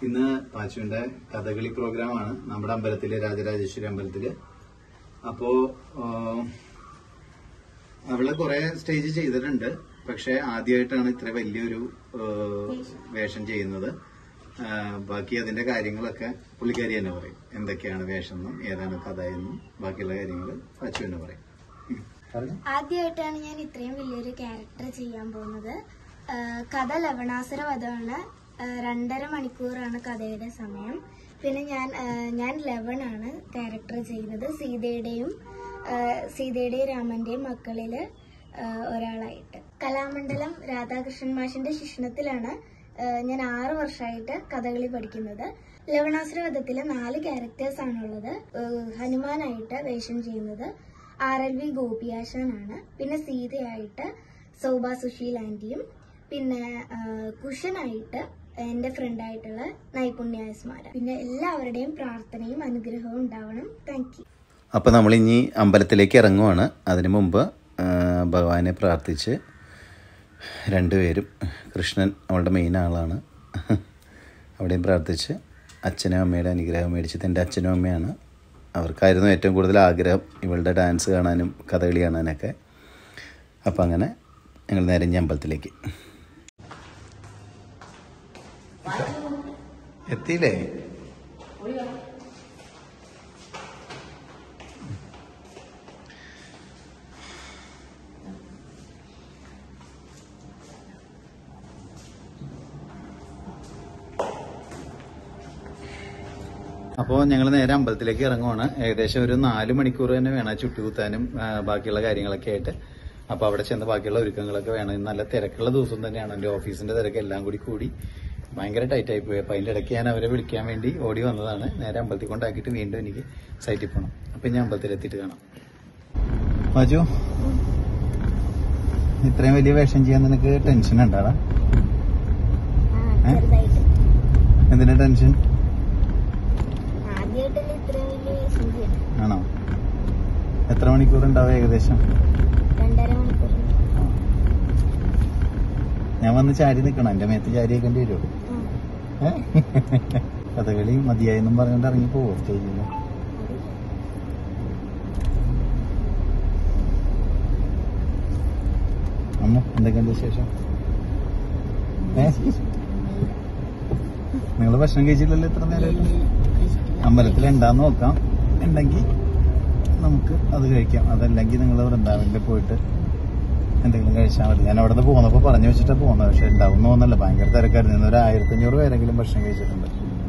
ഇന്ന് പാച്ചുവിന്റെ കഥകളി പ്രോഗ്രാമാണ് നമ്മുടെ അമ്പലത്തില് രാജരാജേശ്വരി അമ്പലത്തില് അപ്പോ ആ, അവള് കുറെ സ്റ്റേജ് ചെയ്തിട്ടുണ്ട് പക്ഷെ ആദ്യമായിട്ടാണ് ഇത്ര വലിയൊരു ആ, വേഷം ചെയ്യുന്നത് ആ, ബാക്കി അതിന്റെ കാര്യങ്ങളൊക്കെ പുള്ളിക്കാരി തന്നെ പറയും എന്തൊക്കെയാണ് വേഷം എന്നും ഏതാണ് കഥ എന്നും ബാക്കിയുള്ള കാര്യങ്ങൾ പാച്ചു തന്നെ പറയും ഉം. പറഞ്ഞോ. ആദ്യമായിട്ടാണ് ഞാൻ ഇത്രയും വലിയൊരു ക്യാരക്ടർ ചെയ്യാൻ പോകുന്നത് ആ, കഥ ലവണാസുര വധമാണ് ആ, രണ്ടര മണിക്കൂറാണ് കഥയുടെ സമയം പിന്നെ ഞാൻ ആ, ഞാൻ ലവൺ ആണ് ക്യാരക്ടർ ചെയ്യുന്നത് സീതയുടെയും ആ, സീതയുടെയും രാമന്റെയും മക്കളില് ആ, ഒരാളായിട്ട് കലാമണ്ഡലം രാധാകൃഷ്ണൻ മാഷിന്റെ ശിക്ഷണത്തിലാണ് ആ, ഞാൻ ആറ് വർഷമായിട്ട് കഥകളി പഠിക്കുന്നത് ലവണാസുര വധത്തില് നാല് ക്യാരക്ടേഴ്സ് ആണുള്ളത് ആ, ഹനുമാനായിട്ട് വേഷം ചെയ്യുന്നത് ആർ എൽ വി ഗോപിയാശാനാണ് പിന്നെ സീതയായിട്ട് സൗബ സുശീൽ ആന്റിയും പിന്നെ ആ, കുഷനായിട്ട് എന്റെ ഫ്രണ്ടായിട്ടുള്ള നൈപുണ്യാസ്മാര പിന്നെ എല്ലാവരുടെയും പ്രാർത്ഥനയും അനുഗ്രഹവും ഉണ്ടാവണം താങ്ക് യു അപ്പോൾ നമ്മൾ ഇനി അമ്പലത്തിലേക്ക് ഇറങ്ങുവാണ് അതിനു മുമ്പ് ആ, ഭഗവാനെ പ്രാർത്ഥിച്ച് രണ്ടുപേരും കൃഷ്ണൻ അവളുടെ മെയിൻ ആളാണ് അവിടെയും പ്രാർത്ഥിച്ച് അച്ഛനും അമ്മയുടെ അനുഗ്രഹം മേടിച്ചത് എൻ്റെ അച്ഛനും അമ്മയാണ് അവർക്കായിരുന്നു ഏറ്റവും കൂടുതൽ ആഗ്രഹം ഇവളുടെ ഡാൻസ് കാണാനും കഥകളി കാണാനൊക്കെ അപ്പം അങ്ങനെ ഞങ്ങൾ നേരെ ഇനി അമ്പലത്തിലേക്ക് എത്തിയില്ലേ അപ്പോൾ ഞങ്ങൾ നേരെ അമ്പലത്തിലേക്ക് ഇറങ്ങുവാണ് ഏകദേശം ഒരു നാല് മണിക്കൂർ തന്നെ വേണം ചുട്ടുകുത്താനും ആ, ബാക്കിയുള്ള കാര്യങ്ങളൊക്കെ ആയിട്ട് അപ്പോൾ അവിടെ ചെന്ന് ബാക്കിയുള്ള ഒരുക്കങ്ങളൊക്കെ വേണം ഇന്ന് നല്ല തിരക്കുള്ള ദിവസം തന്നെയാണ് എൻ്റെ ഓഫീസിന്റെ തിരക്ക് എല്ലാം കൂടി കൂടി ഭയങ്കര ടൈറ്റ് ആയി പോയി അപ്പോൾ അതിൻ്റെ ഇടയ്ക്ക് ഞാൻ അവരെ വിളിക്കാൻ വേണ്ടി ഓടി വന്നതാണ് നേരെ അമ്പലത്തിൽ കൊണ്ടാക്കിയിട്ട് വീണ്ടും എനിക്ക് സൈറ്റിൽ പോകണം അപ്പം ഞാൻ അമ്പലത്തിലെത്തിയിട്ട് കാണാം മാജു ഇത്രയും വലിയ വേഷം ചെയ്യാൻ നിനക്ക് ടെൻഷൻ ഉണ്ടാടാ ഏ? ചെറുതായിട്ട് എന്തിനാ ടെൻഷൻ ആദ്യമായിട്ടല്ലേ ഇത്രയും വലിയ വേഷം ചെയ്യുന്നത് ആണോ എത്ര മണിക്കൂർ ഉണ്ടാവും ഏകദേശം രണ്ടര മണിക്കൂർ ഞാൻ വന്ന് ചാരി നിൽക്കണം എന്റെ മേത്ത് ചാരി വെക്കേണ്ടി വരുമോ ഏ? കഥകളി മതിയായെന്നും പറഞ്ഞുകൊണ്ട് ഇറങ്ങി പോവോ സ്റ്റേജിൽ അമ്മ എന്തൊക്കെയുണ്ട് വിശേഷം ഏ നിങ്ങൾ ഭക്ഷണം കഴിച്ചില്ലല്ലോ ഇത്ര നേരമായിട്ട് അമ്പലത്തിൽ ഉണ്ടാന്ന് നോക്കാം ഉണ്ടെങ്കിൽ നമുക്ക് അത് കഴിക്കാം അതല്ലെങ്കിൽ നിങ്ങൾ വൃന്ദാവനിൽ പോയിട്ട് എന്തെങ്കിലും കഴിച്ചാൽ മതി ഞാൻ അവിടെ നിന്ന് പോകുന്നപ്പോൾ പറഞ്ഞു വെച്ചിട്ടാ പോകുന്നത് പക്ഷെ ഉണ്ടാവും തോന്നല്ല ഭയങ്കര തിരക്കായിരുന്നു ഇന്ന് ഒരു ആയിരത്തി അഞ്ഞൂറ് പേരെങ്കിലും ഭക്ഷണം കഴിച്ചിട്ടുണ്ട്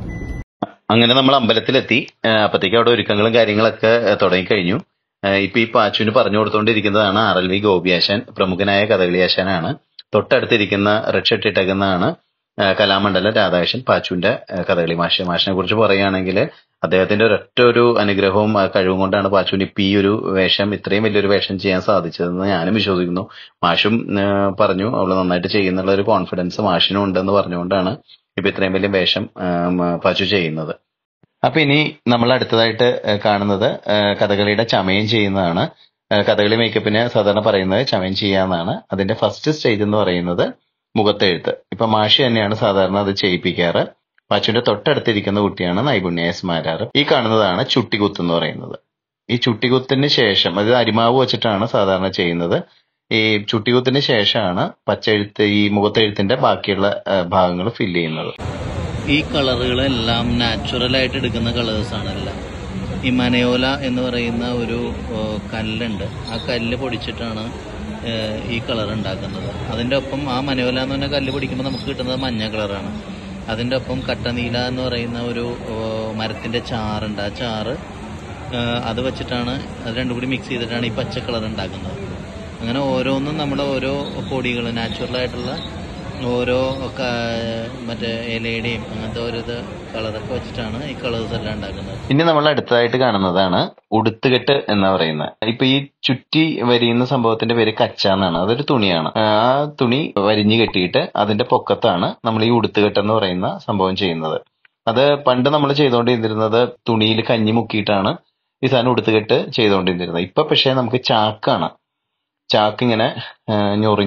അങ്ങനെ നമ്മൾ അമ്പലത്തിലെത്തി അപ്പത്തേക്ക് അവിടെ ഒരുക്കങ്ങളും കാര്യങ്ങളൊക്കെ തുടങ്ങിക്കഴിഞ്ഞു ഇപ്പൊ ഈ പാച്ചുവിന് പറഞ്ഞു കൊടുത്തുകൊണ്ടിരിക്കുന്നതാണ് ആർ എൽ വി ഗോപിയാശാൻ പ്രമുഖനായ കഥകളിയാശാനാണ് തൊട്ടടുത്തിരിക്കുന്ന റെഡ് ഇട്ടേക്കുന്നതാണ് കലാമണ്ഡലം രാധാകൃഷ്ണൻ പാച്ചുവിന്റെ ആ, കഥകളി മാഷ മാഷിനെ കുറിച്ച് പറയുകയാണെങ്കിൽ അദ്ദേഹത്തിന്റെ ഒരൊറ്റ ഒരു അനുഗ്രഹവും ആ, കഴിവും കൊണ്ടാണ് പാച്ചുവിന് ഇപ്പൊ ഈ ഒരു വേഷം ഇത്രയും വലിയൊരു വേഷം ചെയ്യാൻ സാധിച്ചതെന്ന് ഞാനും വിശ്വസിക്കുന്നു മാഷും ആ, പറഞ്ഞു അവള് നന്നായിട്ട് ചെയ്യുന്നുള്ള ഒരു കോൺഫിഡൻസ് മാഷിനും ഉണ്ടെന്ന് പറഞ്ഞുകൊണ്ടാണ് ഇപ്പൊ ഇത്രയും വലിയ വേഷം ആ, മ, പാച്ചു ചെയ്യുന്നത് അപ്പൊ ഇനി നമ്മൾ അടുത്തതായിട്ട് ആ, കാണുന്നത് ആ, കഥകളിയുടെ ചമയം ചെയ്യുന്നതാണ് ആ, കഥകളി മേക്കപ്പിന് സാധാരണ പറയുന്നത് ചമയം ചെയ്യാന്നാണ് അതിന്റെ ഫസ്റ്റ് സ്റ്റേജ് എന്ന് പറയുന്നത് മുഖത്തെഴുത്ത് ഇപ്പൊ മാഷി തന്നെയാണ് സാധാരണ അത് ചെയ്യിപ്പിക്കാറ് പാച്ചുവിന്റെ തൊട്ടടുത്തിരിക്കുന്ന കുട്ടിയാണ് നൈപുണ്യ എസ് മാരാറ് ഈ കാണുന്നതാണ് ചുട്ടികുത്ത് എന്ന് പറയുന്നത് ഈ ചുട്ടികുത്തിന് ശേഷം അത് അരിമാവ് വെച്ചിട്ടാണ് സാധാരണ ചെയ്യുന്നത് ഈ ചുട്ടികുത്തിന് ശേഷമാണ് പച്ചെഴുത്ത് ഈ മുഖത്തെഴുത്തിന്റെ ബാക്കിയുള്ള ഭാഗങ്ങൾ ഫില്ല് ചെയ്യുന്നത് ഈ കളറുകളെല്ലാം നാച്ചുറൽ ആയിട്ട് എടുക്കുന്ന കളേഴ്സ് ആണെല്ലാം ഈ മനയോല എന്ന് പറയുന്ന ഒരു ഏ, കല്ലുണ്ട് ആ കല്ല് പൊടിച്ചിട്ടാണ് ഏ, ഈ കളർ ഉണ്ടാക്കുന്നത് അതിന്റെ ഒപ്പം ആ മനയോല എന്ന് പറഞ്ഞ കല്ല് പൊടിക്കുമ്പോൾ നമുക്ക് കിട്ടുന്നത് മഞ്ഞ കളറാണ് അതിന്റെ ഒപ്പം കട്ടനീല എന്ന് പറയുന്ന ഒരു ഏ, മരത്തിന്റെ ചാറുണ്ട് ആ ചാറ് ഏ, അത് വെച്ചിട്ടാണ് അത് രണ്ടും കൂടി മിക്സ് ചെയ്തിട്ടാണ് ഈ പച്ച കളർ ഉണ്ടാക്കുന്നത് അങ്ങനെ ഓരോന്നും നമ്മുടെ ഓരോ പൊടികൾ നാച്ചുറൽ ആയിട്ടുള്ള ഓരോ ക- മറ്റേ ഇലയുടെയും അങ്ങനത്തെ ഓരോ ഇത് കളറൊക്കെ വെച്ചിട്ടാണ് ഈ കളേഴ്സ് എല്ലാം ഉണ്ടാക്കുന്നത് ഇനി നമ്മൾ അടുത്തതായിട്ട് കാണുന്നതാണ് ഉടുത്തുകെട്ട് എന്ന് പറയുന്നത് ഇപ്പൊ ഈ ചുറ്റി വരിയുന്ന സംഭവത്തിന്റെ പേര് കച്ച എന്നാണ് അതൊരു തുണിയാണ് ആ തുണി വരിഞ്ഞു കെട്ടിയിട്ട് അതിന്റെ പൊക്കത്താണ് നമ്മൾ ഈ ഉടുത്തുകെട്ട് എന്ന് പറയുന്ന സംഭവം ചെയ്യുന്നത് അത് പണ്ട് നമ്മൾ ചെയ്തുകൊണ്ടിരുന്നത് തുണിയിൽ കഞ്ഞി മുക്കിയിട്ടാണ് ഈ സാധനം ഉടുത്തുകെട്ട് ചെയ്തുകൊണ്ടിരുന്നത് ഇപ്പൊ പക്ഷേ നമുക്ക് ചാക്കാണ് ചാക്ക് ഇങ്ങനെ ആ, ഞൊറിഞ്ഞ്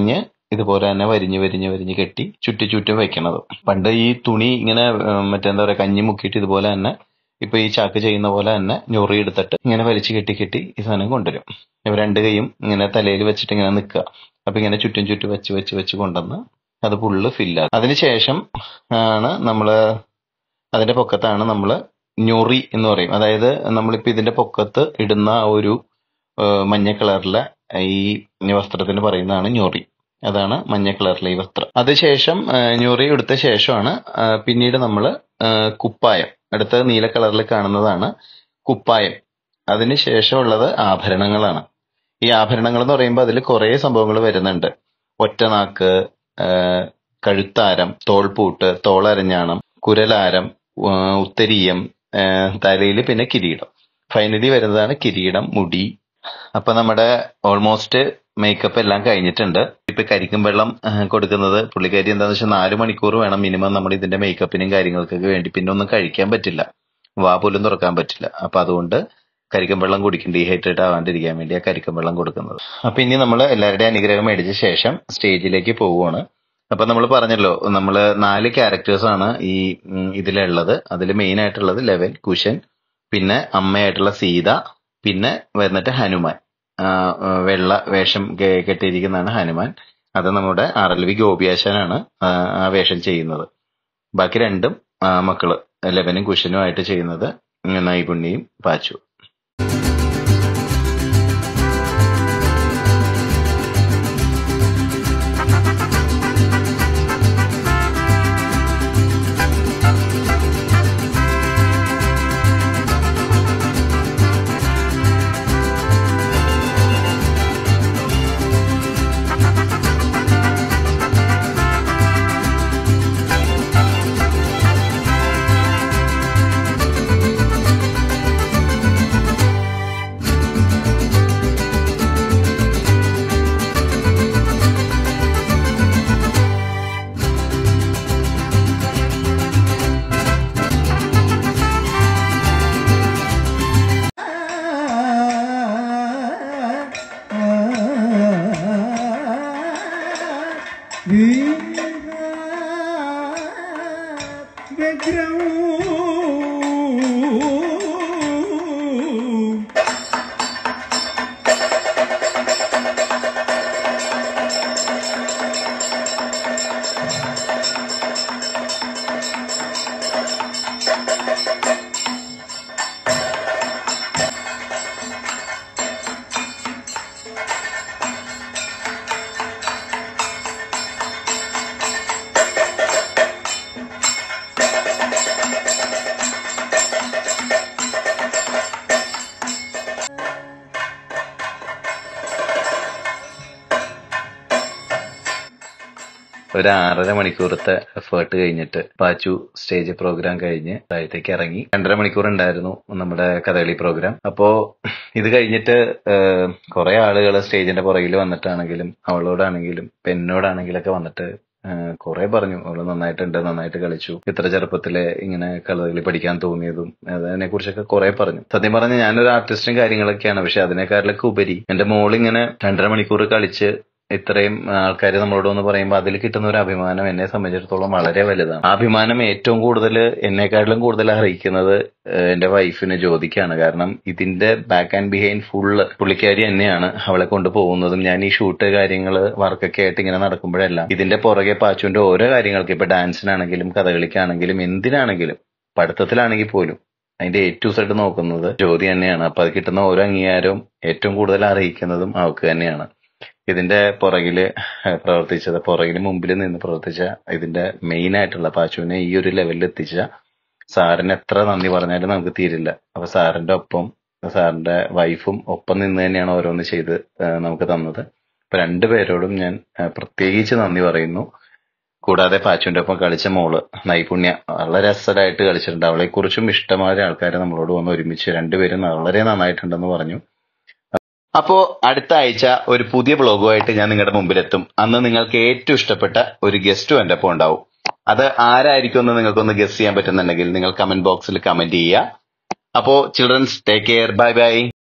ഇതുപോലെ തന്നെ വരിഞ്ഞ് വരിഞ്ഞ് വരിഞ്ഞ് കെട്ടി ചുറ്റി ചുറ്റും വെക്കണത് പണ്ട് ഈ തുണി ഇങ്ങനെ ഏഹ്, മറ്റെന്താ പറയാ കഞ്ഞി മുക്കിയിട്ട് ഇതുപോലെ തന്നെ ഇപ്പൊ ഈ ചാക്ക് ചെയ്യുന്ന പോലെ തന്നെ ഞൊറി എടുത്തിട്ട് ഇങ്ങനെ വലിച്ചു കെട്ടി കെട്ടി ഈ സാധനം കൊണ്ടുവരും ഇവ രണ്ട് കൈയും ഇങ്ങനെ തലയിൽ വെച്ചിട്ട് ഇങ്ങനെ നിൽക്കുക അപ്പൊ ഇങ്ങനെ ചുറ്റും ചുറ്റും വെച്ച് വെച്ച് വെച്ച് കൊണ്ടുവന്ന് അത് ഫുള്ള് ഫില്ലാക്കും അതിനുശേഷം ആണ് നമ്മള് അതിന്റെ പൊക്കത്താണ് നമ്മള് ഞൊറി എന്ന് പറയും അതായത് നമ്മളിപ്പോ ഇതിന്റെ പൊക്കത്ത് ഇടുന്ന ആ ഒരു ഏഹ്, മഞ്ഞ കളറിലെ ഈ വസ്ത്രത്തിന് പറയുന്നതാണ് ഞൊറി അതാണ് മഞ്ഞ കളറിലെ ഈ വസ്ത്രം അതിനുശേഷം ഏഹ്, ഞൊറി എടുത്ത ശേഷമാണ് ഏഹ്, പിന്നീട് നമ്മൾ കുപ്പായം അടുത്ത നീല കളറിൽ കാണുന്നതാണ് കുപ്പായം അതിന് ശേഷമുള്ളത് ആഭരണങ്ങളാണ് ഈ ആഭരണങ്ങൾ എന്ന് പറയുമ്പോൾ അതിൽ കുറെ സംഭവങ്ങൾ വരുന്നുണ്ട് ഒറ്റനാക്ക് ഏഹ്, കഴുത്താരം തോൾപൂട്ട് തോളരഞ്ഞാണം കുരലാരം ഏഹ്, ഉത്തരീയം തലയിൽ പിന്നെ കിരീടം ഫൈനലി വരുന്നതാണ് കിരീടം മുടി അപ്പൊ നമ്മുടെ ഓൾമോസ്റ്റ് മേക്കപ്പ് എല്ലാം കഴിഞ്ഞിട്ടുണ്ട് ഇപ്പൊ കരിക്കും വെള്ളം ഏഹ്, കൊടുക്കുന്നത് പുള്ളിക്കാരി എന്താന്ന് വെച്ചാൽ നാല് മണിക്കൂർ വേണം മിനിമം നമ്മൾ ഇതിന്റെ മേക്കപ്പിനും കാര്യങ്ങൾക്കൊക്കെ വേണ്ടി പിന്നെ ഒന്നും കഴിക്കാൻ പറ്റില്ല വാ പോലും തുറക്കാൻ പറ്റില്ല അപ്പൊ അതുകൊണ്ട് കരിക്കും വെള്ളം കുടിക്കും ഡീഹൈഡ്രേറ്റ് ആവാണ്ടിരിക്കാൻ വേണ്ടി ആ കരിക്കും വെള്ളം കൊടുക്കുന്നത് അപ്പൊ ഇനി നമ്മൾ എല്ലാവരുടെയും അനുഗ്രഹം മേടിച്ച ശേഷം സ്റ്റേജിലേക്ക് പോവുകയാണ് അപ്പൊ നമ്മൾ പറഞ്ഞല്ലോ നമ്മൾ നാല് ക്യാരക്ടേഴ്സ് ആണ് ഈ ഉം, ഇതിലുള്ളത് അതിൽ മെയിൻ ആയിട്ടുള്ളത് ലെവൻ കുഷൻ പിന്നെ അമ്മയായിട്ടുള്ള സീത പിന്നെ വന്നിട്ട് ഹനുമാൻ ആ, ആ, വെള്ള വേഷം കെ- കെട്ടിയിരിക്കുന്നതാണ് ഹനുമാൻ അത് നമ്മുടെ ആർ എൽ വി ഗോപിയാശാനാണ് ആ ആ വേഷം ചെയ്യുന്നത് ബാക്കി രണ്ടും ആ, മക്കള് ലെവനും കുഷനും ആയിട്ട് ചെയ്യുന്നത് നൈപുണ്യയും പാച്ചു ഒരു ആറര മണിക്കൂറത്തെ എഫേർട്ട് കഴിഞ്ഞിട്ട് പാച്ചു സ്റ്റേജ് പ്രോഗ്രാം കഴിഞ്ഞ് താഴത്തേക്ക് ഇറങ്ങി രണ്ടര മണിക്കൂർ ഉണ്ടായിരുന്നു നമ്മുടെ കഥകളി പ്രോഗ്രാം അപ്പോ ഇത് കഴിഞ്ഞിട്ട് കുറെ ആളുകൾ സ്റ്റേജിന്റെ പുറകിൽ വന്നിട്ടാണെങ്കിലും അവളോടാണെങ്കിലും ഇപ്പൊ എന്നോടാണെങ്കിലൊക്കെ വന്നിട്ട് കുറെ പറഞ്ഞു അവള് നന്നായിട്ടുണ്ട് നന്നായിട്ട് കളിച്ചു ഇത്ര ചെറുപ്പത്തിലെ ഇങ്ങനെ കളകളി പഠിക്കാൻ തോന്നിയതും അതിനെ കുറിച്ചൊക്കെ കുറെ പറഞ്ഞു സത്യം പറഞ്ഞ ഞാനൊരു ആർട്ടിസ്റ്റും കാര്യങ്ങളൊക്കെയാണ് പക്ഷെ അതിനേക്കാളിലൊക്കെ ഉപരി എന്റെ മോളിങ്ങനെ രണ്ടര മണിക്കൂർ കളിച്ച് ഇത്രയും ആൾക്കാർ നമ്മളോട് വന്ന് പറയുമ്പോൾ അതിൽ കിട്ടുന്ന ഒരു അഭിമാനം എന്നെ സംബന്ധിച്ചിടത്തോളം വളരെ വലുതാണ് ആ അഭിമാനം ഏറ്റവും കൂടുതൽ എന്നെക്കാട്ടിലും കൂടുതൽ അറിയിക്കുന്നത് ഏഹ് എന്റെ വൈഫിന് ജ്യോതിക്കാണ് കാരണം ഇതിന്റെ ബാക്ക് ആൻഡ് ബിഹൈൻഡ് ഫുള്ള് പുള്ളിക്കാരി തന്നെയാണ് അവളെ കൊണ്ട് പോകുന്നതും ഞാൻ ഈ ഷൂട്ട് കാര്യങ്ങള് വർക്കൊക്കെ ആയിട്ട് ഇങ്ങനെ നടക്കുമ്പോഴെല്ലാം ഇതിന്റെ പുറകെ പാച്ചുവിന്റെ ഓരോ കാര്യങ്ങൾക്ക് ഇപ്പൊ ഡാൻസിനാണെങ്കിലും കഥകളിക്കാണെങ്കിലും എന്തിനാണെങ്കിലും പഠിത്തത്തിലാണെങ്കിൽ പോലും അതിന്റെ എ ടു സെഡ് നോക്കുന്നത് ജ്യോതി തന്നെയാണ് അപ്പൊ അത് കിട്ടുന്ന ഓരോ അംഗീകാരവും ഏറ്റവും കൂടുതൽ അറിയിക്കുന്നതും അവൾക്ക് തന്നെയാണ് ഇതിന്റെ പുറകില് പ്രവർത്തിച്ചത് പുറകിന് മുമ്പിൽ നിന്ന് പ്രവർത്തിച്ച ഇതിന്റെ മെയിൻ ആയിട്ടുള്ള പാച്ചുവിനെ ഈ ഒരു ലെവലിൽ എത്തിച്ച സാറിന് എത്ര നന്ദി പറഞ്ഞാലും നമുക്ക് തീരില്ല അപ്പൊ സാറിന്റെ ഒപ്പം സാറിന്റെ വൈഫും ഒപ്പം നിന്ന് തന്നെയാണ് ഓരോന്ന് ചെയ്ത് ആ, നമുക്ക് തന്നത് അപ്പൊ രണ്ടുപേരോടും ഞാൻ ആ, പ്രത്യേകിച്ച് നന്ദി പറയുന്നു കൂടാതെ പാച്ചുവിന്റെ ഒപ്പം കളിച്ച മോള് നൈപുണ്യ വളരെ അസലായിട്ട് കളിച്ചിട്ടുണ്ട് അവളെ കുറിച്ചും ഇഷ്ടമായ ആൾക്കാർ നമ്മളോട് വന്ന് ഒരുമിച്ച് രണ്ടുപേരും വളരെ നന്നായിട്ടുണ്ടെന്ന് പറഞ്ഞു അപ്പോ അടുത്ത ആഴ്ച ഒരു പുതിയ ബ്ലോഗുമായിട്ട് ഞാൻ നിങ്ങളുടെ മുമ്പിലെത്തും അന്ന് നിങ്ങൾക്ക് ഏറ്റവും ഇഷ്ടപ്പെട്ട ഒരു ഗസ്റ്റും എന്റെ ഒപ്പം ഉണ്ടാവും അത് ആരായിരിക്കും എന്ന് നിങ്ങൾക്കൊന്ന് ഗസ് ചെയ്യാൻ പറ്റുന്നുണ്ടെങ്കിൽ നിങ്ങൾ കമന്റ് ബോക്സിൽ കമന്റ് ചെയ്യുക അപ്പോ children's take care bye by